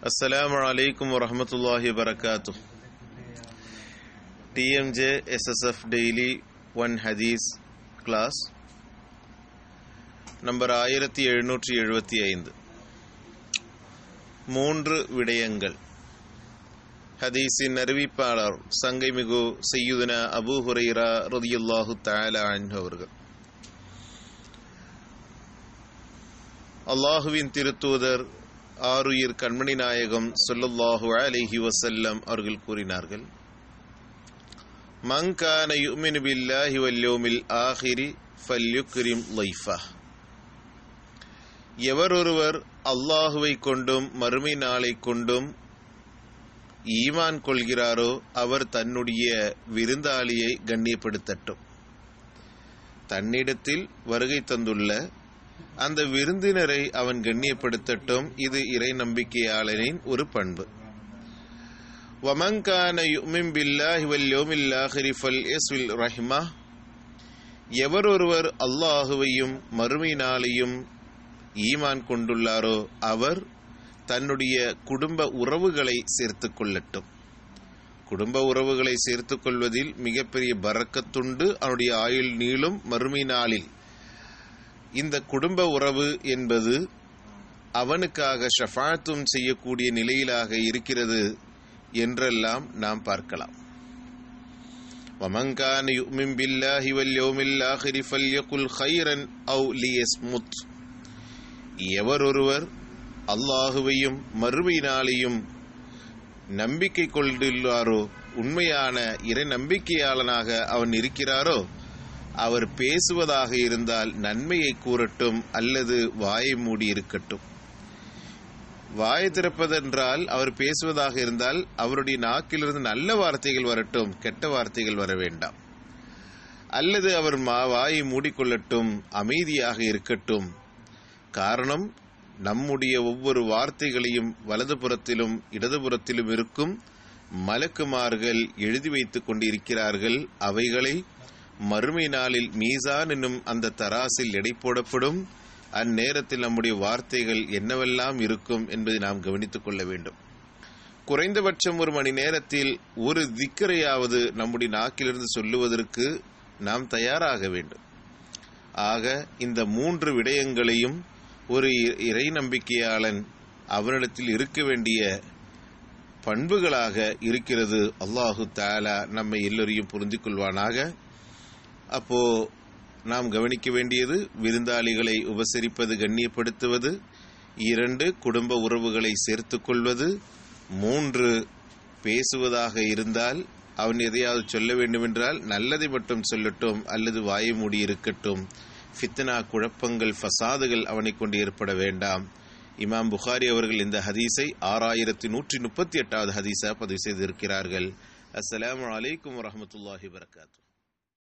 السلام عليكم ورحمة الله وبركاته TMJ SSF Daily One Hadith Class number ஆயிரத்தி எழுநூற்றி எழுபத்தி ஐந்து மூன்று விடயங்கள் ஹதீஸின் அறிவிப்பாளர் சங்கைமிகு செய்யுதன அபூ ஹுரைரா ரதியுல்லாஹு தஆலா அன்ஹு அவர்கள் அல்லாஹுவின் திருத்தூதர் ஆருயிர் கண்மணி நாயகம் சொல்லல்லாஹு அலைஹி வசல்லம் அவர்கள் கூறினார்கள் மங்கான யுமினு பில்லாஹி வல்யோமில் ஆஹிரி ஃபல்யுக்ரிம் லைஃபா எவரொருவர் அல்லாஹுவை கொண்டும் மறுமை நாளை கொண்டும் ஈமான் கொள்கிறாரோ அவர் தன்னுடைய விருந்தாளியை கண்ணியப்படுத்தட்டும் தன்னிடத்தில் வருகை தந்துள்ள அந்த விருந்தினரை அவன் கண்ணியப்படுத்தட்டும் இது இறை நம்பிக்கையாளனின் ஒரு பண்பு வமங்கான யுமின் பில்லாஹி வல் யோமில் ஆஹிரி ஃபல் எஸ்வில் ரஹ்மா எவரொருவர் அல்லாஹுவையும் மறுமை நாளையும் ஈமான் கொண்டுள்ளாரோ அவர் தன்னுடைய குடும்ப உறவுகளை சேர்த்து கொள்ளட்டும் குடும்ப உறவுகளை சேர்த்து கொள்வதில் மிகப்பெரிய பறக்கத்துண்டு அவனுடைய ஆயுள் நீளும் மறுமை நாளில் இந்த குடும்ப உறவு என்பது அவனுக்காக ஷஃபாத்தும் செய்யக்கூடிய நிலையிலாக இருக்கிறது என்றெல்லாம் நாம் பார்க்கலாம் ومن يؤمن بالله واليوم الآخر فليقل خيرا أو ليصمت எவரொருவர் அல்லாஹுவையும் மறுமை நாளையும் நம்பிக்கை கொண்டுள்ளாரோ உண்மையான இறை நம்பிக்கையாளனாக அவன் இருக்கிறாரோ அவர் பேசுவதாக இருந்தால் நன்மையை கூறட்டும் அல்லது வாயை மூடி இருக்கட்டும் வாயை திறப்பதென்றால் அவர் பேசுவதாக இருந்தால் அவருடைய நாக்கிலிருந்து நல்ல வார்த்தைகள் வரட்டும் கெட்ட வார்த்தைகள் வர வேண்டாம் அல்லது அவர் மா வாயை மூடிக்கொள்ளட்டும் அமைதியாக இருக்கட்டும் காரணம் நம்முடைய ஒவ்வொரு வார்த்தைகளையும் வலதுபுறத்திலும் இடதுபுறத்திலும் இருக்கும் மலக்குமார்கள் எழுதி வைத்துக் கொண்டிருக்கிறார்கள் அவைகளை மறுமை நாளில் மீசான் என்னும் அந்த தராசில் எடை போடப்படும் அந்நேரத்தில் நம்முடைய வார்த்தைகள் என்னவெல்லாம் இருக்கும் என்பதை நாம் கவனித்துக் கொள்ள வேண்டும் குறைந்தபட்சம் ஒரு மணி நேரத்தில் ஒரு திக்கரையாவது நம்முடைய நாக்கிலிருந்து சொல்லுவதற்கு நாம் தயாராக வேண்டும் ஆக இந்த மூன்று விடயங்களையும் ஒரு இறை நம்பிக்கையாளன் அவனிடத்தில் இருக்க வேண்டிய பண்புகளாக இருக்கிறது அல்லாஹு தாலா நம்மை எல்லோரையும் புரிந்து கொள்வானாக அப்போ நாம் கவனிக்க வேண்டியது விருந்தாளிகளை உபசரிப்பது கண்ணியப்படுத்துவது இரண்டு குடும்ப உறவுகளை சேர்த்து கொள்வது மூன்று பேசுவதாக இருந்தால் அவன் எதையாவது சொல்ல வேண்டுமென்றால் நல்லதை மட்டும் சொல்லட்டும் அல்லது வாயை மூடி இருக்கட்டும் ஃபித்னா குழப்பங்கள் ஃபசாதுகள் அவனை கொண்டு ஏற்பட வேண்டாம் இமாம் புகாரி அவர்கள் இந்த ஹதீஸை ஆறாயிரத்தி நூற்றி முப்பத்தி எட்டாவது ஹதீஸா பதிவு செய்திருக்கிறார்கள் அஸ்ஸலாமு அலைக்கும் வரமத்துல்லாஹி வரகாத்து